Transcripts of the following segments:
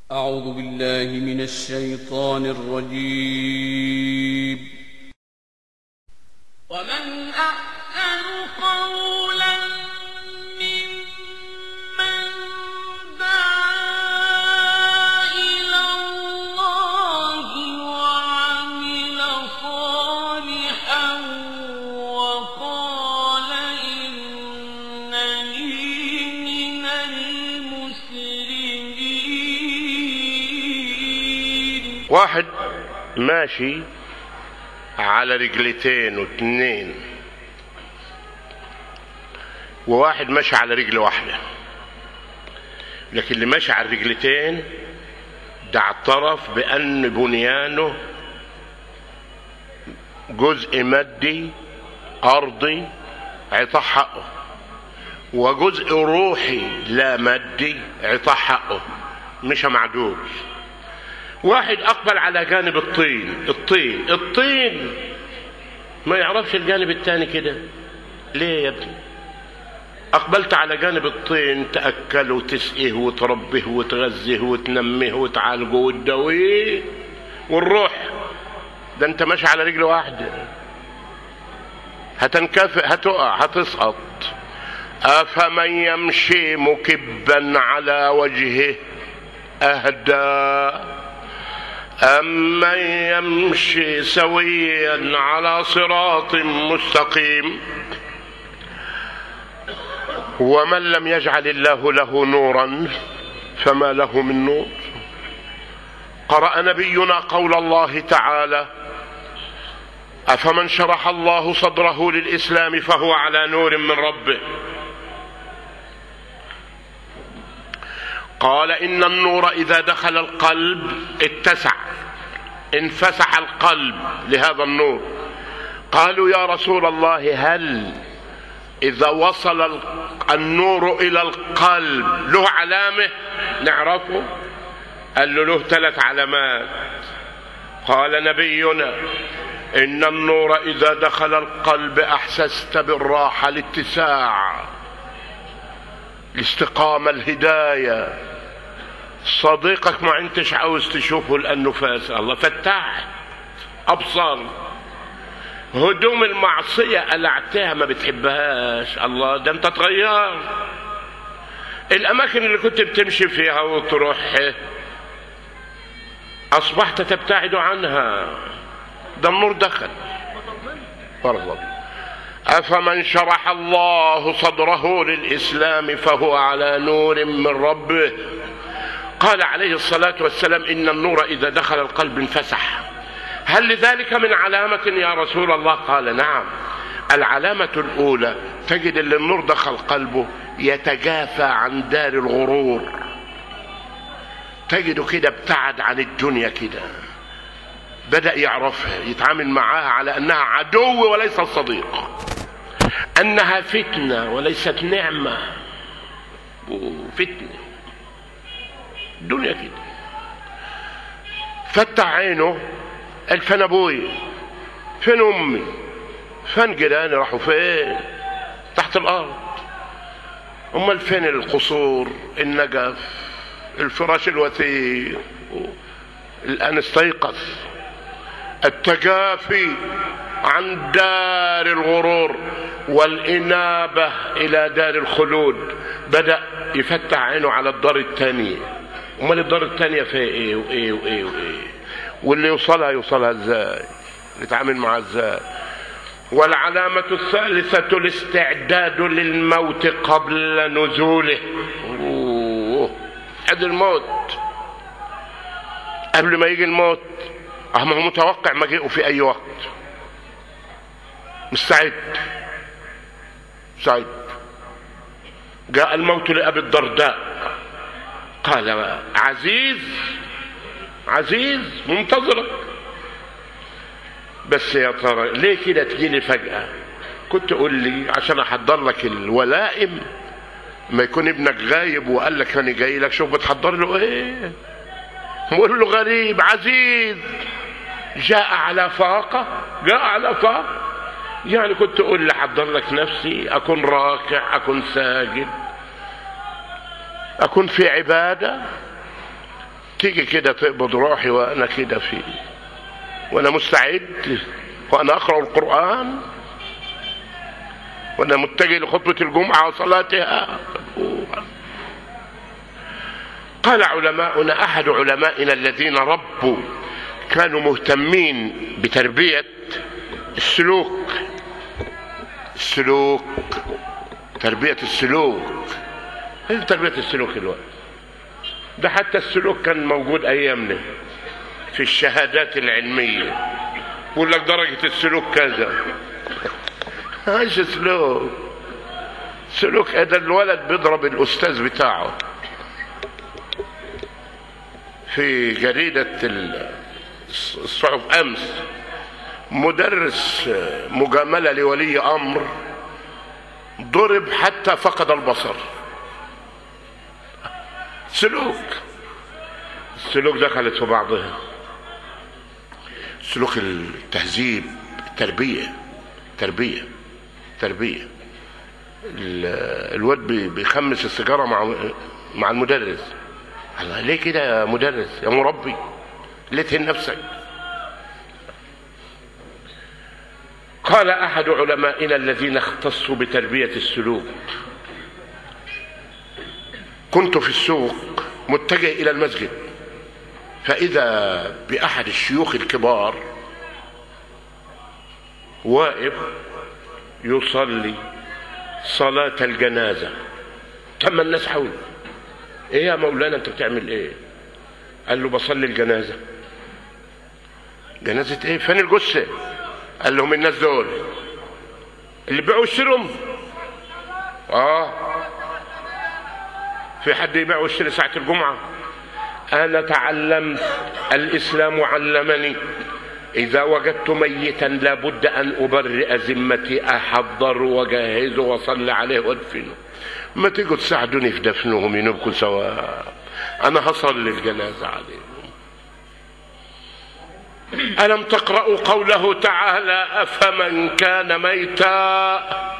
أعوذ بالله من الشيطان الرجيم ومن أحسن قولا ممن دعا إلى الله وعمل صالحا وقال إنني من المسلمين واحد ماشي على رجلتين واتنين وواحد ماشي على رجل واحدة لكن اللي ماشي على الرجلتين ده اعترف بأن بنيانه جزء مادي أرضي عطاء حقه وجزء روحي لا مادي عطاء حقه مش معدول واحد اقبل على جانب الطين الطين الطين ما يعرفش الجانب التاني كده ليه يا ابني اقبلت على جانب الطين تاكله وتسقيه وتربيه وتغذيه وتنميه وتعالجه وتداويه والروح ده انت ماشي على رجل واحده هتنكفئ هتقع هتسقط افمن يمشي مكبا على وجهه اهدى أمن يمشي سويا على صراط مستقيم ومن لم يجعل الله له نورا فما له من نور قرأ نبينا قول الله تعالى أفمن شرح الله صدره للإسلام فهو على نور من ربه قال إن النور إذا دخل القلب اتسع انفسح القلب لهذا النور قالوا يا رسول الله هل إذا وصل النور إلى القلب له علامة نعرفه قال له له ثلاث علامات قال نبينا إن النور إذا دخل القلب أحسست بالراحة الاتساع الاستقامة الهداية صديقك ما انتش عاوز تشوفه لانه فاس الله فتحت ابصر هدوم المعصيه قلعتها ما بتحبهاش الله ده انت تغير الاماكن اللي كنت بتمشي فيها وتروح اصبحت تبتعد عنها ده النور دخل فرض افمن شرح الله صدره للاسلام فهو على نور من ربه قال عليه الصلاة والسلام إن النور إذا دخل القلب انفسح هل لذلك من علامة يا رسول الله قال نعم العلامة الأولى تجد اللي النور دخل قلبه يتجافى عن دار الغرور تجده كده ابتعد عن الدنيا كده بدأ يعرفها يتعامل معاها على أنها عدو وليس صديق أنها فتنة وليست نعمة فتنه الدنيا كده فتح عينه قال فين ابوي فين امي فين جيراني راحوا فين تحت الارض امال فين القصور النجف الفراش الوثيق الان استيقظ التجافي عن دار الغرور والانابه الى دار الخلود بدا يفتح عينه على الدار الثانيه امال الدار الثانيه فيها ايه وايه وايه وايه واللي يوصلها يوصلها ازاي نتعامل معها ازاي والعلامة الثالثة الاستعداد للموت قبل نزوله أوه. هذا الموت قبل ما يجي الموت اه ما هو متوقع مجيئه في اي وقت مستعد مستعد جاء الموت لأبي الدرداء قال عزيز عزيز منتظرك بس يا ترى ليه كده تجيلي فجأة كنت قول لي عشان احضر لك الولائم ما يكون ابنك غايب وقال لك انا جاي لك شوف بتحضر له ايه بقول له غريب عزيز جاء على فاقة جاء على فاقة يعني كنت اقول لي حضر لك نفسي اكون راكع اكون ساجد اكون في عباده تيجي كده تقبض روحي وانا كده في وانا مستعد وانا اقرا القران وانا متجه لخطبه الجمعه وصلاتها قال علماؤنا احد علمائنا الذين ربوا كانوا مهتمين بتربيه السلوك السلوك تربيه السلوك ايه تربيه السلوك الوقت ده حتى السلوك كان موجود ايامنا في الشهادات العلميه يقول لك درجه السلوك كذا ايش سلوك سلوك ده الولد بيضرب الاستاذ بتاعه في جريدة الصحف أمس مدرس مجاملة لولي أمر ضرب حتى فقد البصر سلوك السلوك دخلت في بعضها سلوك التهذيب التربية تربية تربية الواد بيخمس السيجارة مع مع المدرس الله ليه كده يا مدرس يا مربي ليه تهن نفسك قال احد علمائنا الذين اختصوا بتربيه السلوك كنت في السوق متجه الى المسجد فاذا باحد الشيوخ الكبار واقف يصلي صلاه الجنازه تم الناس حوله ايه يا مولانا انت بتعمل ايه قال له بصلي الجنازة جنازة ايه فين الجثة قال لهم الناس دول اللي بيعوا يشترهم اه في حد يبيع ويشتري ساعة الجمعة انا تعلمت الاسلام علمني اذا وجدت ميتا لابد ان ابرئ ذمتي احضر واجهزه واصلي عليه وادفنه ما تيجوا تساعدوني في دفنهم ينبكوا سواء انا هصلي الجنازه عليهم الم تقرأوا قوله تعالى افمن كان ميتا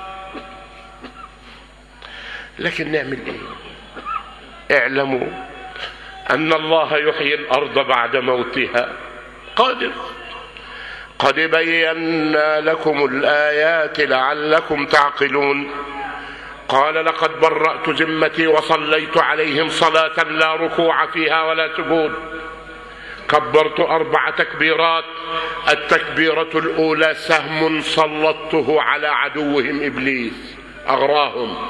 لكن نعمل ايه اعلموا ان الله يحيي الارض بعد موتها قادر قد بينا لكم الايات لعلكم تعقلون قال لقد برأت ذمتي وصليت عليهم صلاة لا ركوع فيها ولا سجود كبرت أربع تكبيرات التكبيرة الأولى سهم سلطته على عدوهم إبليس أغراهم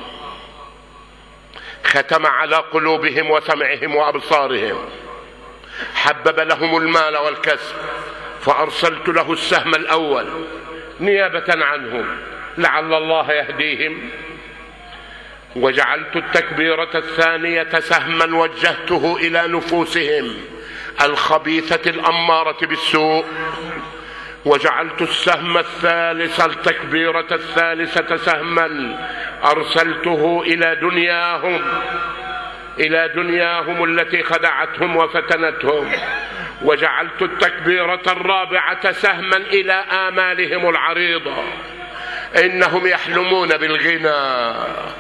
ختم على قلوبهم وسمعهم وأبصارهم حبب لهم المال والكسب فأرسلت له السهم الأول نيابة عنهم لعل الله يهديهم وجعلت التكبيرة الثانية سهما وجهته إلى نفوسهم الخبيثة الأمارة بالسوء وجعلت السهم الثالث التكبيرة الثالثة سهما أرسلته إلى دنياهم إلى دنياهم التي خدعتهم وفتنتهم وجعلت التكبيرة الرابعة سهما إلى آمالهم العريضة إنهم يحلمون بالغنى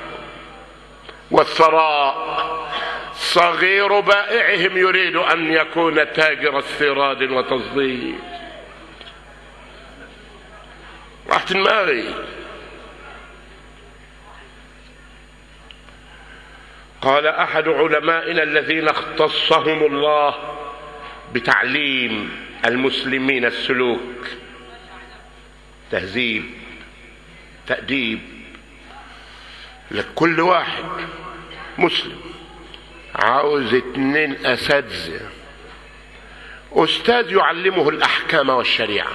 والثراء صغير بائعهم يريد ان يكون تاجر استيراد وتصدير راحت دماغي قال احد علمائنا الذين اختصهم الله بتعليم المسلمين السلوك تهذيب تأديب لكل واحد مسلم عاوز اتنين اساتذه استاذ يعلمه الاحكام والشريعه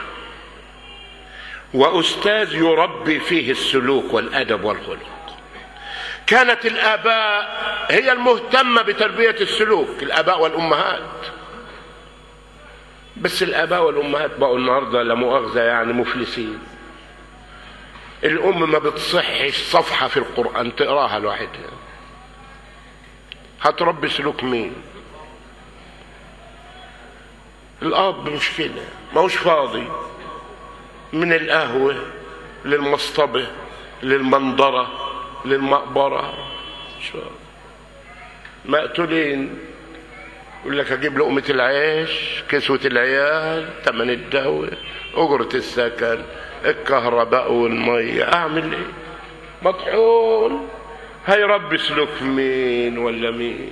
واستاذ يربي فيه السلوك والادب والخلق كانت الاباء هي المهتمه بتربيه السلوك الاباء والامهات بس الاباء والامهات بقوا النهارده لا مؤاخذه يعني مفلسين الام ما بتصحش صفحه في القران تقراها لوحدها هتربي سلوك مين الاب مش كده ما هوش فاضي من القهوه للمصطبه للمنظره للمقبره شو مقتولين يقول لك اجيب لقمة العيش كسوة العيال تمن الدواء اجرة السكن الكهرباء والمية اعمل ايه مطحون هيربي سلوك مين ولا مين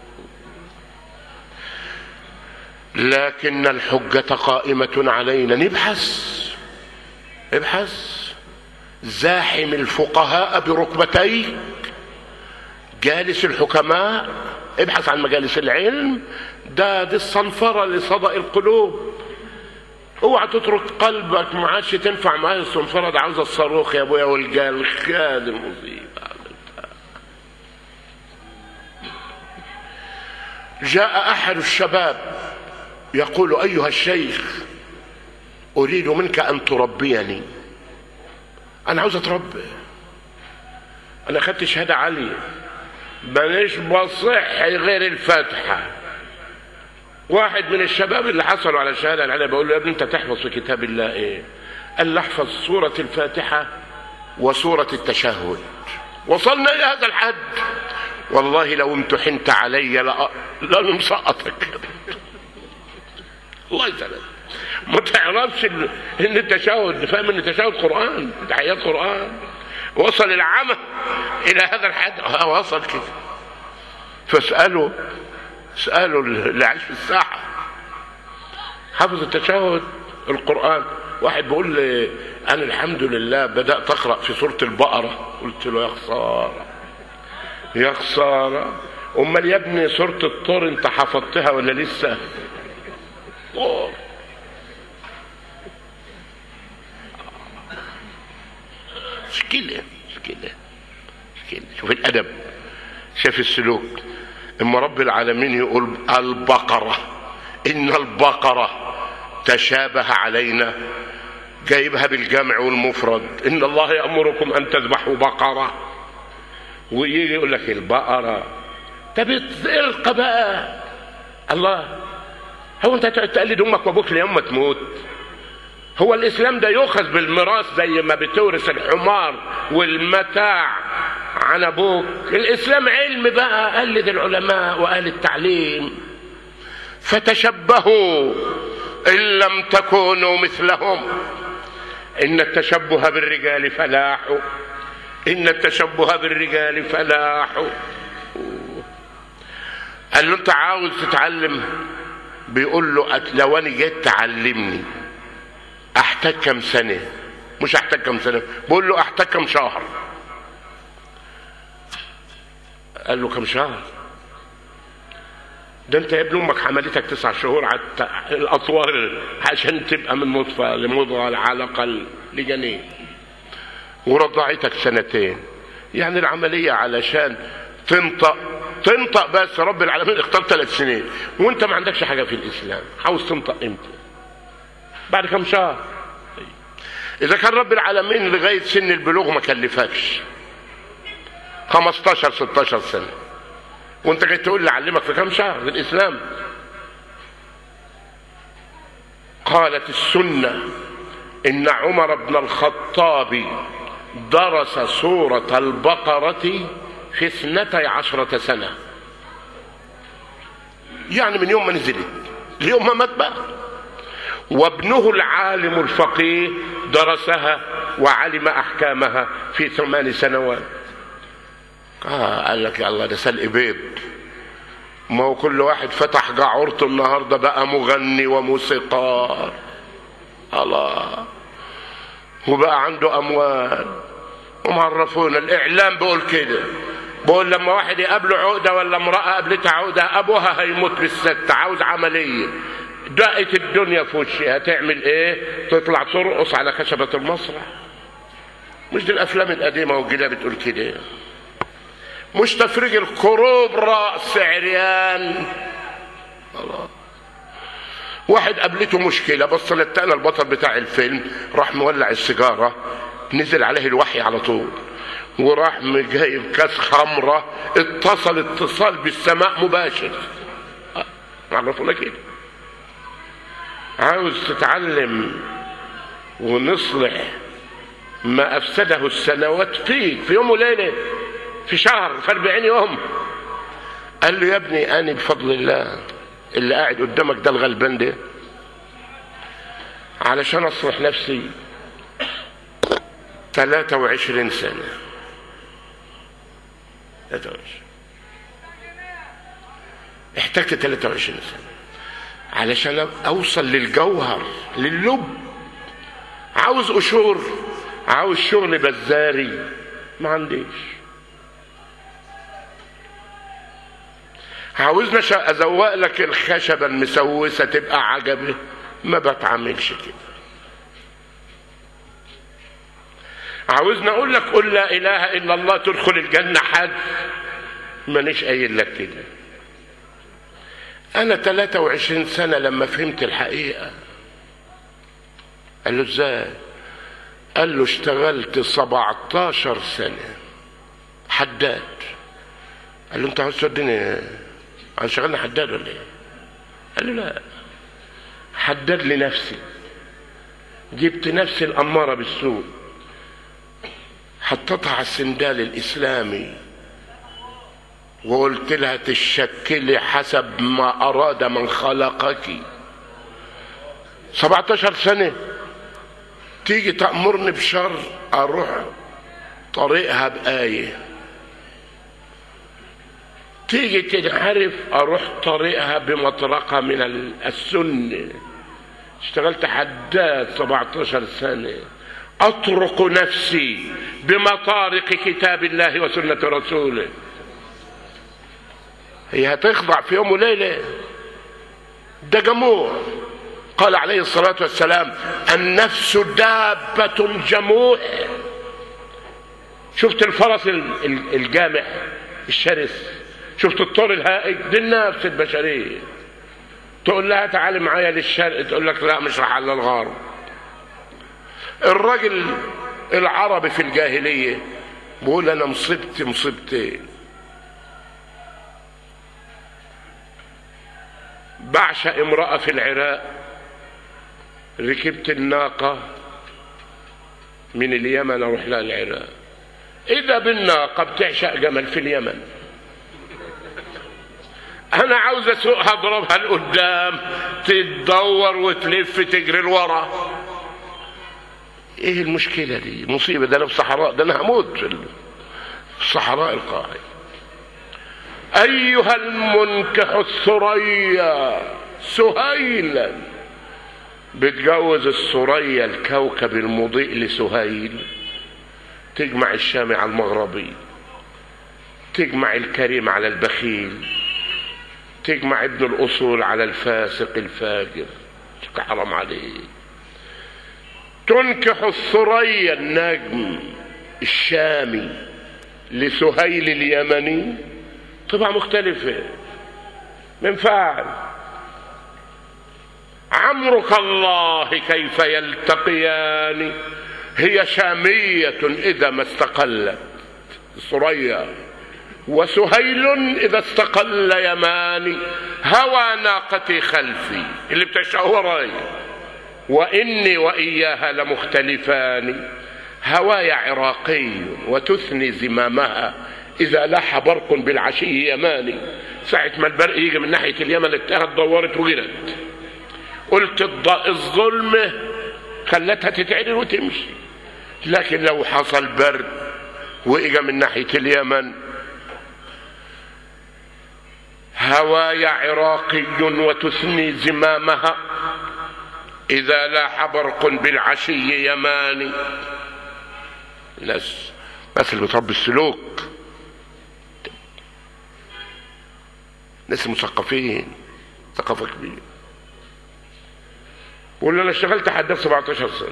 لكن الحجة قائمة علينا نبحث ابحث زاحم الفقهاء بركبتيك جالس الحكماء ابحث عن مجالس العلم ده دي الصنفرة لصدأ القلوب اوعى تترك قلبك ما عادش تنفع معاه الصنفرة ده عاوزة الصاروخ يا ابويا والجال خاد المصيبة جاء احد الشباب يقول ايها الشيخ اريد منك ان تربيني انا عاوز اتربى انا اخدت شهاده عاليه مانيش بصح غير الفاتحه واحد من الشباب اللي حصلوا على الشهاده العاليه بقول له يا ابني انت تحفظ في كتاب الله ايه قال لي احفظ سوره الفاتحه وسوره التشهد وصلنا الى هذا الحد والله لو امتحنت علي لا لا مسقطك الله يسلمك ما تعرفش ان التشهد فاهم ان التشهد قران تحيات قران وصل العمى الى هذا الحد اه وصل كده فاسالوا اسالوا اللي عايش في الساحه حافظ التشهد القران واحد بيقول لي انا الحمد لله بدات اقرا في سوره البقره قلت له يا خساره يا خساره امال يا ابني سوره الطور انت حفظتها ولا لسه طور مشكلة مشكلة مشكلة شوف الأدب شاف السلوك اما رب العالمين يقول البقرة إن البقرة تشابه علينا جايبها بالجمع والمفرد إن الله يأمركم أن تذبحوا بقرة ويجي يقول لك البقرة طب القى بقى الله هو انت تقلد امك وابوك ليوم ما تموت هو الاسلام ده يؤخذ بالميراث زي ما بتورث الحمار والمتاع عن ابوك الاسلام علم بقى قلد العلماء واهل التعليم فتشبهوا ان لم تكونوا مثلهم ان التشبه بالرجال فلاح ان التشبه بالرجال فلاح قال له انت عاوز تتعلم بيقول له لو انا جيت تعلمني احتاج كم سنه مش احتاج كم سنه بقول له احتاج كم شهر قال له كم شهر ده انت يا ابن امك حملتك تسع شهور على الاطوار عشان تبقى من نطفه لمضغه لعلقه لجنين ورضعتك سنتين يعني العمليه علشان تنطق تنطق بس رب العالمين اختار ثلاث سنين وانت ما عندكش حاجه في الاسلام عاوز تنطق امتى بعد كم شهر اذا كان رب العالمين لغايه سن البلوغ ما كلفكش 15 16 سنه وانت جاي تقول لي اعلمك في كم شهر في الاسلام قالت السنه ان عمر بن الخطاب درس سوره البقره في اثنتي عشرة سنة يعني من يوم ما نزلت ليوم ما مات بقى وابنه العالم الفقيه درسها وعلم أحكامها في ثمان سنوات آه قال لك يا الله ده سلق بيض ما هو كل واحد فتح جعورته النهارده بقى مغني وموسيقار الله وبقى عنده اموال ومعرفونا الاعلام بيقول كده بقول لما واحد يقابله عقدة ولا امرأة قابلتها عقدة أبوها هيموت بالست عاوز عملية دقت الدنيا في وشي هتعمل ايه تطلع ترقص على خشبة المسرح مش دي الأفلام القديمة والجديدة بتقول كده مش تفريج الكروب رأس عريان الله واحد قابلته مشكلة بص للتقنا البطل بتاع الفيلم راح مولع السيجارة نزل عليه الوحي على طول وراح جايب كاس خمرة اتصل اتصال بالسماء مباشر عرفونا كده عاوز تتعلم ونصلح ما افسده السنوات فيك في يوم وليله في شهر في 40 يوم قال له يا ابني انا بفضل الله اللي قاعد قدامك ده الغلبان ده علشان اصلح نفسي 23 سنة 23 احتجت 23 سنة علشان اوصل للجوهر لللب عاوز قشور عاوز شغل بزاري ما عنديش عاوزنا شا- ازوق لك الخشبه المسوسه تبقى عجبه ما بتعملش كده عاوزنا اقول لك قل لا اله الا الله تدخل الجنه حد مانيش قايل لك كده انا 23 سنه لما فهمت الحقيقه قال له ازاي قال له اشتغلت 17 سنه حداد قال له انت عاوز توديني عاوز شغلني حداد ولا ايه قال له لا حداد لنفسي جبت نفسي الأمارة بالسوء حطيتها على السندال الإسلامي وقلت لها تشكلي حسب ما أراد من خلقك 17 سنة تيجي تأمرني بشر أروح طريقها بآية تيجي تنحرف أروح طريقها بمطرقة من السنة اشتغلت حداد 17 سنة أطرق نفسي بمطارق كتاب الله وسنة رسوله هي هتخضع في يوم وليلة ده جموع قال عليه الصلاة والسلام النفس دابة جموع شفت الفرس ال- ال- الجامح الشرس شفت الطور الهائج دي النفس البشرية تقول لها تعالي معايا للشرق تقول لك لا مش راح على الغرب الراجل العربي في الجاهلية بيقول انا مصيبتي مصيبتين بعشق امرأة في العراق ركبت الناقة من اليمن اروح لها العراق اذا بالناقة بتعشق جمل في اليمن انا عاوز اسوقها اضربها لقدام تتدور وتلف تجري لورا ايه المشكله دي مصيبه ده انا في الصحراء ده انا هموت في الصحراء القاعد ايها المنكح الثريا سهيلا بتجوز الثريا الكوكب المضيء لسهيل تجمع الشامي على المغربي تجمع الكريم على البخيل تجمع ابن الاصول على الفاسق الفاجر حرام عليه تنكح الثريا النجم الشامي لسهيل اليمني طبعا مختلفة من فعل عمرك الله كيف يلتقيان هي شامية إذا ما استقلت ثريا وسهيل إذا استقل يماني هوى ناقتي خلفي اللي بتشعر وراي وإني وإياها لمختلفان هواي عراقي وتثني زمامها إذا لاح برق بالعشي يماني ساعة ما البرق يجي من ناحية اليمن اتهت دورت وجرت قلت الض- الظلمة خلتها تتعدل وتمشي لكن لو حصل برد وإجا من ناحية اليمن هواي عراقي وتثني زمامها إذا لاح برق بالعشي يماني ناس ناس اللي بتربي السلوك ناس مثقفين ثقافة كبيرة بقول انا اشتغلت حداد 17 سنة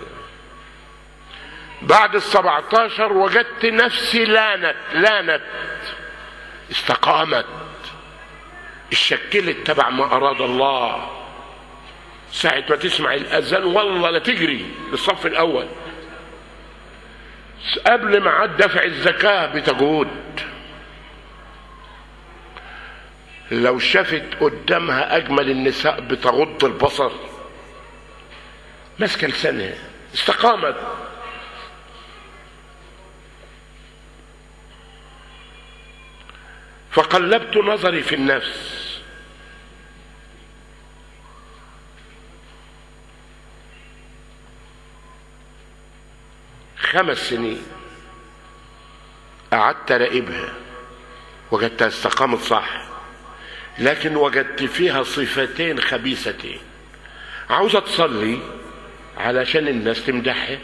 بعد ال 17 وجدت نفسي لانت لانت استقامت اشكلت تبع ما اراد الله ساعة ما تسمع الأذان والله لا تجري للصف الأول قبل ميعاد دفع الزكاة بتجود لو شافت قدامها أجمل النساء بتغض البصر ماسكة لسانها استقامت فقلبت نظري في النفس خمس سنين قعدت راقبها وجدتها استقامت صح لكن وجدت فيها صفتين خبيثتين عاوزة تصلي علشان الناس تمدحها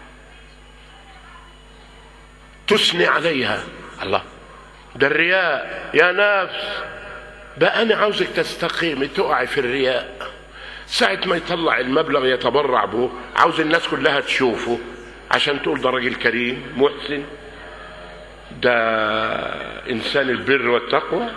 تثني عليها الله ده الرياء يا نفس بقى انا عاوزك تستقيمي تقعي في الرياء ساعة ما يطلع المبلغ يتبرع به عاوز الناس كلها تشوفه عشان تقول ده راجل كريم محسن ده انسان البر والتقوى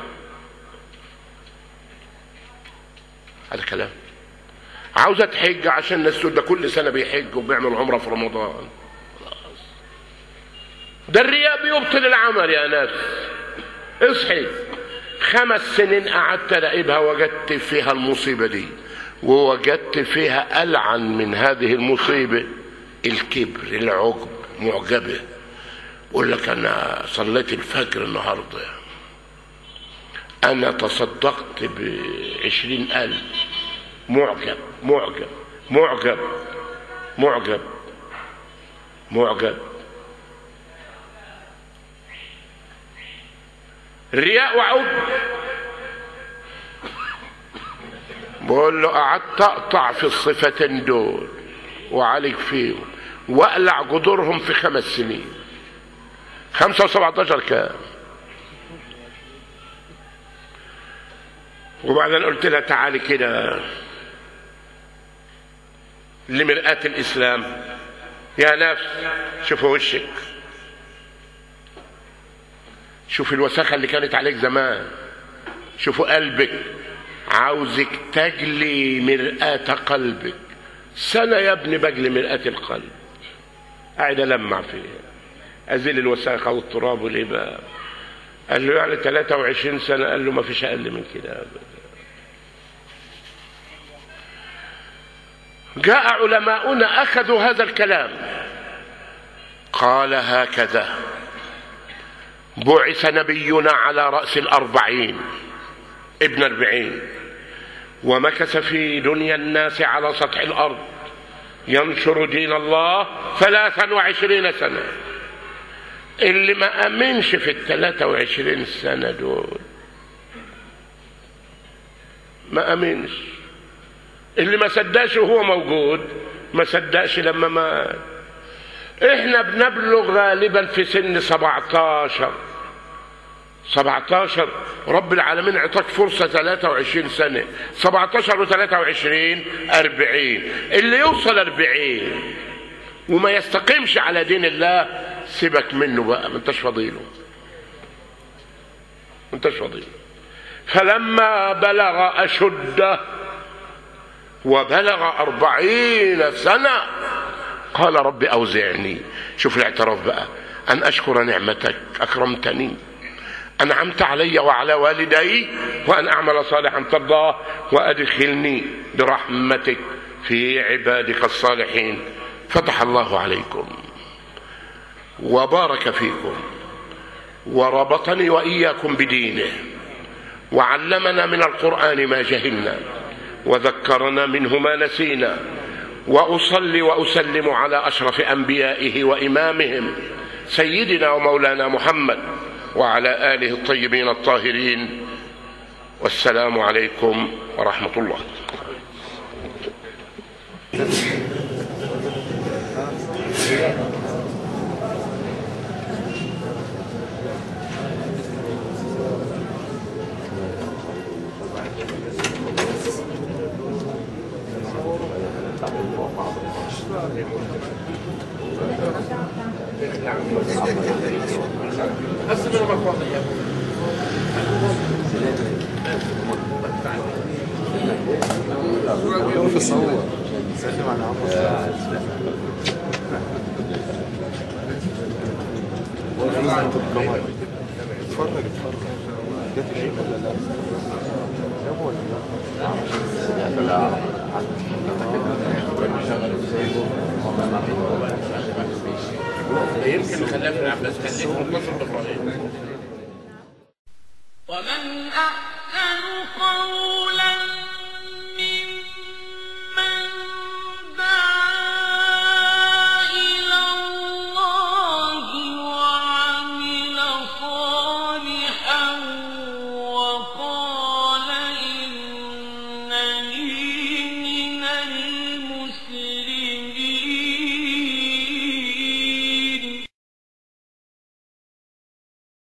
هذا كلام عاوزه تحج عشان الناس تقول ده كل سنه بيحج وبيعمل عمره في رمضان خلاص ده الرياء بيبطل العمل يا ناس اصحي خمس سنين قعدت راقبها وجدت فيها المصيبه دي ووجدت فيها العن من هذه المصيبه الكبر العجب معجبه يقول لك انا صليت الفجر النهارده انا تصدقت بعشرين الف معجب معجب معجب معجب معجب رياء وعجب بقول له قعدت اقطع في الصفتين دول وعالج فيهم واقلع جذورهم في خمس سنين خمسة وسبعتاشر كام وبعدين قلت لها تعالي كده لمرآة الإسلام يا نفس شوفوا وشك شوف الوساخة اللي كانت عليك زمان شوفوا قلبك عاوزك تجلي مرآة قلبك سنة يا ابني بجلي مرآة القلب قاعد ألمع فيها أزيل الوساخة والتراب والإباء قال له يعني 23 سنة قال له ما فيش أقل من كده أبدا جاء علماؤنا أخذوا هذا الكلام قال هكذا بعث نبينا على رأس الأربعين ابن أربعين ومكث في دنيا الناس على سطح الأرض ينشر دين الله ثلاثا وعشرين سنة اللي ما أمنش في الثلاثة وعشرين سنة دول ما أمنش اللي ما صدقش وهو موجود ما صدقش لما مات احنا بنبلغ غالبا في سن 17 17 رب العالمين اعطاك فرصة 23 سنة 17 و23 40 اللي يوصل 40 وما يستقيمش على دين الله سيبك منه بقى ما انتش فضيله ما انتش فضيله فلما بلغ أشده وبلغ أربعين سنة قال رب أوزعني شوف الاعتراف بقى أن أشكر نعمتك أكرمتني أنعمت علي وعلى والدي وأن أعمل صالحا ترضاه وأدخلني برحمتك في عبادك الصالحين فتح الله عليكم وبارك فيكم وربطني وإياكم بدينه وعلمنا من القرآن ما جهلنا وذكرنا منه ما نسينا واصلي واسلم على اشرف انبيائه وامامهم سيدنا ومولانا محمد وعلى اله الطيبين الطاهرين والسلام عليكم ورحمه الله يمكن خلاف ابن عباس خليك متصل بابراهيم ومن أحسن قولا